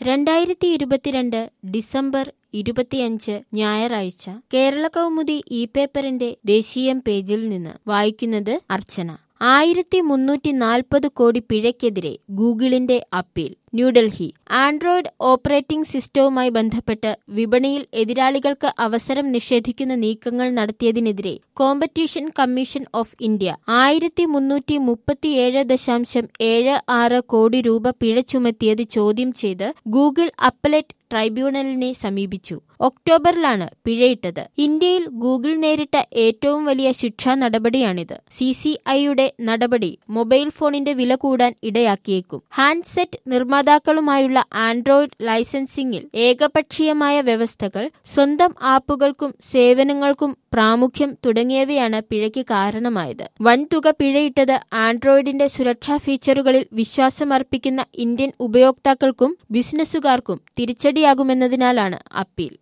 രണ്ടായിരത്തി ഇരുപത്തിരണ്ട് ഡിസംബർ ഇരുപത്തിയഞ്ച് ഞായറാഴ്ച കേരള കൗമുദി ഇ പേപ്പറിന്റെ ദേശീയം പേജിൽ നിന്ന് വായിക്കുന്നത് അർച്ചന ആയിരത്തി മുന്നൂറ്റി നാൽപ്പത് കോടി പിഴയ്ക്കെതിരെ ഗൂഗിളിന്റെ അപ്പീൽ ന്യൂഡൽഹി ആൻഡ്രോയിഡ് ഓപ്പറേറ്റിംഗ് സിസ്റ്റവുമായി ബന്ധപ്പെട്ട് വിപണിയിൽ എതിരാളികൾക്ക് അവസരം നിഷേധിക്കുന്ന നീക്കങ്ങൾ നടത്തിയതിനെതിരെ കോമ്പറ്റീഷൻ കമ്മീഷൻ ഓഫ് ഇന്ത്യ ആയിരത്തി മുന്നൂറ്റി മുപ്പത്തിയേഴ് ദശാംശം ഏഴ് ആറ് കോടി രൂപ പിഴ ചുമത്തിയത് ചോദ്യം ചെയ്ത് ഗൂഗിൾ അപ്പലേറ്റ് ട്രൈബ്യൂണലിനെ സമീപിച്ചു ഒക്ടോബറിലാണ് പിഴയിട്ടത് ഇന്ത്യയിൽ ഗൂഗിൾ നേരിട്ട ഏറ്റവും വലിയ ശിക്ഷാ നടപടിയാണിത് സി സി ഐയുടെ നടപടി മൊബൈൽ ഫോണിന്റെ വില കൂടാൻ ഇടയാക്കിയേക്കും ഹാൻഡ്സെറ്റ് നിർമ്മാതാക്കളുമായുള്ള ആൻഡ്രോയിഡ് ലൈസൻസിംഗിൽ ഏകപക്ഷീയമായ വ്യവസ്ഥകൾ സ്വന്തം ആപ്പുകൾക്കും സേവനങ്ങൾക്കും പ്രാമുഖ്യം തുടങ്ങിയവയാണ് പിഴയ്ക്ക് കാരണമായത് വൻതുക പിഴയിട്ടത് ആൻഡ്രോയിഡിന്റെ സുരക്ഷാ ഫീച്ചറുകളിൽ വിശ്വാസമർപ്പിക്കുന്ന ഇന്ത്യൻ ഉപയോക്താക്കൾക്കും ബിസിനസ്സുകാർക്കും തിരിച്ചടിയാകുമെന്നതിനാലാണ് അപ്പീൽ